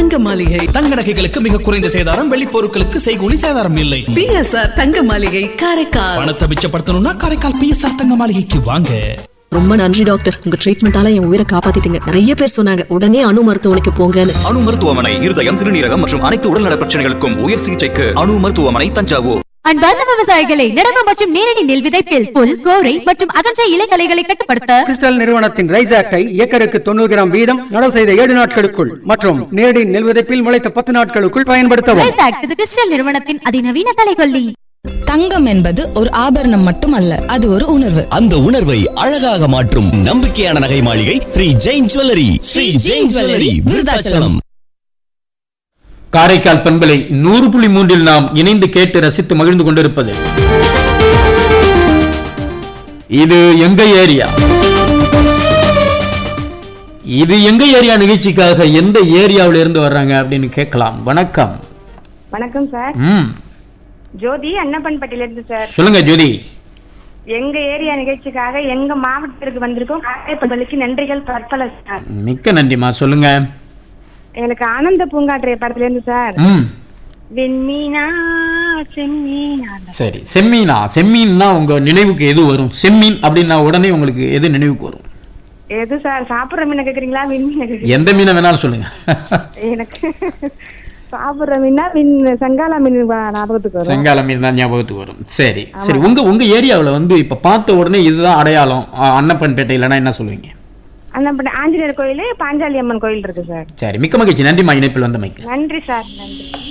தங்க மாளிகை தங்க நகைகளுக்கு மிக குறைந்த சேதாரம் வெள்ளி பொருட்களுக்கு செய்கூலி சேதாரம் இல்லை பிஎஸ்ஆர் தங்க மாளிகை காரைக்கால் பணத்தை மிச்சப்படுத்தணும்னா காரைக்கால் பிஎஸ்ஆர் தங்க மாளிகைக்கு வாங்க ரொம்ப நன்றி டாக்டர் உங்க ட்ரீட்மெண்டால என் உயிரை காப்பாத்திட்டீங்க நிறைய பேர் சொன்னாங்க உடனே அணு மருத்துவமனைக்கு போங்கன்னு அணு மருத்துவமனை இருதயம் சிறுநீரகம் மற்றும் அனைத்து உடல்நல பிரச்சனைகளுக்கும் உயர் சிகிச்சைக்கு அணு மருத்துவமனை தஞ்சாவூர் அன்பார்ந்த விவசாயிகளை நடவு மற்றும் நேரடி நெல் விதைப்பில் புல் கோரை மற்றும் அகன்ற இலைகளைகளை கட்டுப்படுத்த கிறிஸ்டல் நிறுவனத்தின் ரைஸ் ஆக்டை ஏக்கருக்கு தொண்ணூறு கிராம் வீதம் நடவு செய்த ஏழு நாட்களுக்குள் மற்றும் நேரடி நெல் விதைப்பில் முளைத்த பத்து நாட்களுக்குள் பயன்படுத்தவும் ரைஸ் ஆக்ட் இது கிறிஸ்டல் நிறுவனத்தின் அதிநவீன கலைகொல்லி தங்கம் என்பது ஒரு ஆபரணம் மட்டுமல்ல அது ஒரு உணர்வு அந்த உணர்வை அழகாக மாற்றும் நம்பிக்கையான நகை மாளிகை ஸ்ரீ ஜெயின் ஜுவல்லரி ஸ்ரீ ஜெயின் ஜுவல்லரி விருதாச்சலம் காரைக்கால் பண்பலை நூறு புள்ளி மூன்றில் நாம் இணைந்து கேட்டு ரசித்து மகிழ்ந்து கொண்டிருப்பது இது எங்க ஏரியா இது எங்க ஏரியா நிகழ்ச்சிக்காக எந்த ஏரியாவில இருந்து வர்றாங்க அப்படின்னு கேட்கலாம் வணக்கம் வணக்கம் சார் ம் ஜோதி அன்னப்பன்பட்டில இருந்து சார் சொல்லுங்க ஜோதி எங்க ஏரியா நிகழ்ச்சிக்காக எங்க மாவட்டத்திற்கு வந்திருக்கோம் காரைப்பந்தலுக்கு நன்றிகள் பற்பல சார் மிக்க நன்றிமா சொல்லுங்க எனக்கு ஆனந்த பூங்காற்றைய படத்துல இருந்து சார் ம் வெண்மீனா செம்மீனா சரி செம்மீனா செம்மீன்னா உங்க நினைவுக்கு எது வரும் செம்மீன் அப்படின்னா உடனே உங்களுக்கு எது நினைவுக்கு வரும் எது சார் சாப்பிடுற மீனை கேக்குறீங்களா விண்மீனை கேக்குறீங்களா? எந்த மீனை வேணாலும் சொல்லுங்க எனக்கு சாப்பிடுற மீனா விண் செங்காலா மீன் வா- ஞாபகத்துக்கு வரும் செங்கால மீன் தான் ஞாபகத்துக்கு வரும் சரி சரி உங்க உங்க ஏரியாவுல வந்து இப்ப பார்த்த உடனே இதுதான் அடையாளம் அ, அன்னப்பன்பேட்டை இல்லைன்னா என்ன சொல்லுவீங்க அன்னப்பன் ஆஞ்சநேயர் கோயில் பாஞ்சாலி அம்மன் கோயில் இருக்கு சார் சரி மிக்க மகிழ்ச்சி நன்றிமா இணைப்பில் வந்தமைக்கு நன்றி சார் நன்றி